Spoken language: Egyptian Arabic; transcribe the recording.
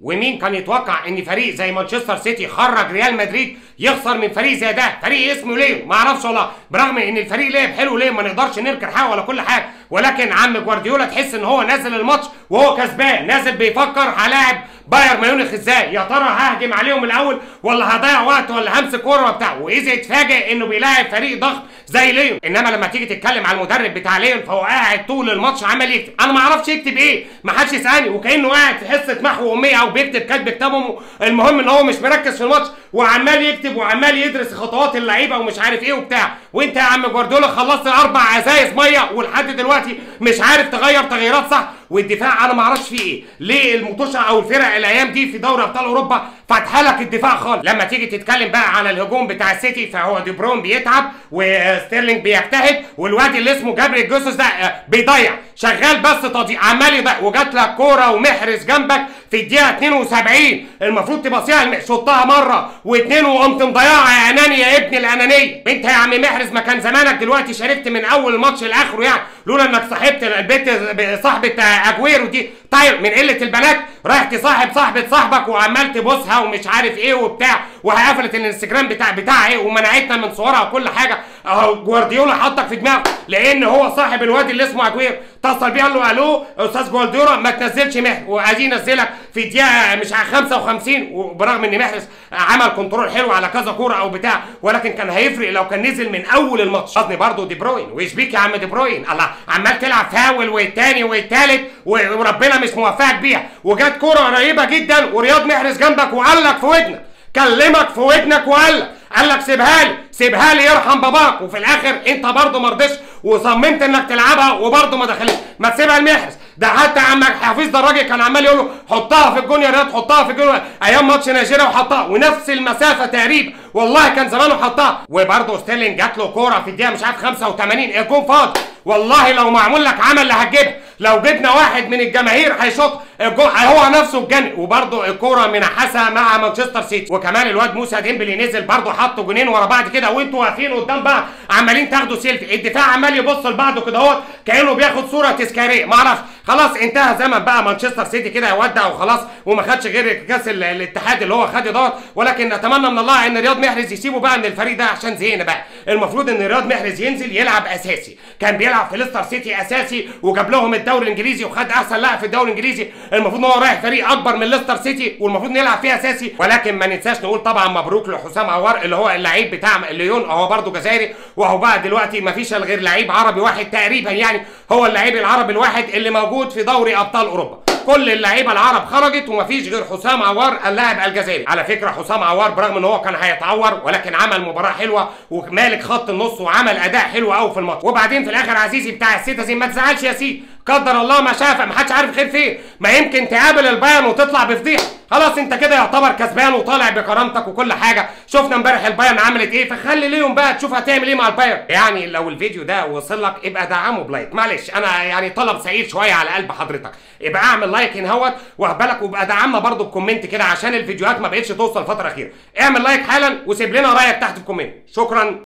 ومين كان يتوقع ان فريق زي مانشستر سيتي خرج ريال مدريد يخسر من فريق زي ده فريق اسمه ليه ما اعرفش والله برغم ان الفريق لعب حلو ليه ما نقدرش ننكر حاجه ولا كل حاجه ولكن عم جوارديولا تحس ان هو نازل الماتش وهو كسبان نازل بيفكر هلاعب بايرن ميونخ ازاي يا ترى ههجم عليهم الاول ولا هضيع وقت ولا همسك كوره وبتاع واذا اتفاجئ انه بيلاعب فريق ضخم زي ليون انما لما تيجي تتكلم على المدرب بتاع ليون فهو قاعد طول الماتش عمال يكتب انا ما اعرفش يكتب ايه ما حدش يسالني وكانه قاعد في حصه محو اميه او بيكتب كاتب كتاب امه المهم ان هو مش مركز في الماتش وعمال يكتب وعمال يدرس خطوات اللعيبه ومش عارف ايه وبتاع وانت يا عم جوارديولا خلصت اربع ازايز ميه ولحد دلوقتي مش عارف تغير تغييرات صح والدفاع انا ما اعرفش فيه ايه ليه المطوشه او الفرق الايام دي في دوري ابطال اوروبا فاتحه لك الدفاع خالص لما تيجي تتكلم بقى على الهجوم بتاع السيتي فهو دي بروين بيتعب وستيرلينج بيجتهد والواد اللي اسمه جابريل جوسوس ده آه، بيضيع شغال بس تضييع عمال يضيع وجات لك كوره ومحرز جنبك في الدقيقه 72 المفروض تبصيها الم- شطها مره واثنين وقمت مضيعها يا اناني يا ابن الانانيه انت يا عم محرز ما كان زمانك دلوقتي شاركت من اول الماتش لاخره يعني لولا انك صاحبت البنت صاحبه اجويرو دي طيب من قله البنات رايح تصاحب صاحبه صاحبك وعمال تبوسها ومش عارف ايه وبتاع وقفلت الانستجرام بتاع بتاعها ايه ومنعتنا من صورها وكل حاجه اهو جوارديولا حطك في دماغه لان هو صاحب الواد اللي اسمه اجويرو اتصل بيه قال له الو استاذ جوارديولا ما تنزلش محرز وادي نزلك في الدقيقه مش على 55 وبرغم ان محرز عمل كنترول حلو على كذا كوره او بتاع ولكن كان هيفرق لو كان نزل من اول الماتش قصدي برضه دي بروين ويش بيك يا عم دي بروين الله عمال تلعب فاول والتاني والتالت و- وربنا مش موفقك بيها وجت كوره قريبه جدا ورياض محرز جنبك وقال لك في ودنك كلمك في ودنك وقال لك قال لك سيبها لي سيبها لي يرحم باباك وفي الاخر انت برضه ما رضيتش وصممت انك تلعبها وبرضه ما دخلتش ما تسيبها لمحرز ده حتى عمك حفيظ ده الراجل كان عمال يقول له حطها في الجون يا رياض حطها في الجون ايام ماتش نيجيريا وحطها ونفس المسافه تقريبا والله كان زمانه حطها وبرضه ستيرلينج جات له كوره في الدقيقه مش عارف 85 الجون فاضي والله لو معمول لك عمل اللي هتجيبها لو جبنا واحد من الجماهير هيشوط الجون هو نفسه الجن وبرضه الكوره منحسها مع مانشستر سيتي وكمان الواد موسى ديمبلي نزل برضه حط جونين ورا بعض كده وانتوا واقفين قدام بعض عمالين تاخدوا سيلفي الدفاع عمال يبص لبعضه كده اهوت كانه بياخد صوره تذكاريه معرفش خلاص انتهى زمن بقى مانشستر سيتي كده يودع وخلاص وما خدش غير كاس ال- الاتحاد اللي هو خده دوت ولكن نتمنى من الله ان رياض محرز يسيبه بقى من الفريق ده عشان زهقنا بقى المفروض ان رياض محرز ينزل يلعب اساسي كان بيلعب في ليستر سيتي اساسي وجاب لهم الدوري الانجليزي وخد احسن لاعب في الدوري الانجليزي المفروض ان هو رايح فريق اكبر من ليستر سيتي والمفروض إنه يلعب فيه اساسي ولكن ما ننساش نقول طبعا مبروك لحسام عوار اللي هو اللعيب بتاع ليون هو برضه جزائري وهو بقى دلوقتي ما فيش غير لعيب عربي واحد تقريبا يعني هو اللعيب العربي الواحد اللي موجود في دوري ابطال اوروبا كل اللعيبه العرب خرجت ومفيش غير حسام عوار اللاعب الجزائري على فكره حسام عوار برغم ان هو كان هيتعور ولكن عمل مباراه حلوه ومالك خط النص وعمل اداء حلو قوي في الماتش وبعدين في الاخر عزيزي بتاع السيتازين ما تزعلش يا سيدي قدر الله ما شاء ما حدش عارف خير فين ما يمكن تقابل البايرن وتطلع بفضيحه خلاص انت كده يعتبر كسبان وطالع بكرامتك وكل حاجه شفنا امبارح البايرن عملت ايه فخلي ليهم بقى تشوف هتعمل ايه مع البايرن يعني لو الفيديو ده وصل لك ابقى دعمه بلايك معلش انا يعني طلب سعيد شويه على قلب حضرتك ابقى اعمل لايك هنا اهوت واقبلك وابقى دعمنا برضو بكومنت كده عشان الفيديوهات ما بقتش توصل الفتره الاخيره اعمل لايك حالا وسيب لنا رايك تحت الكومنت شكرا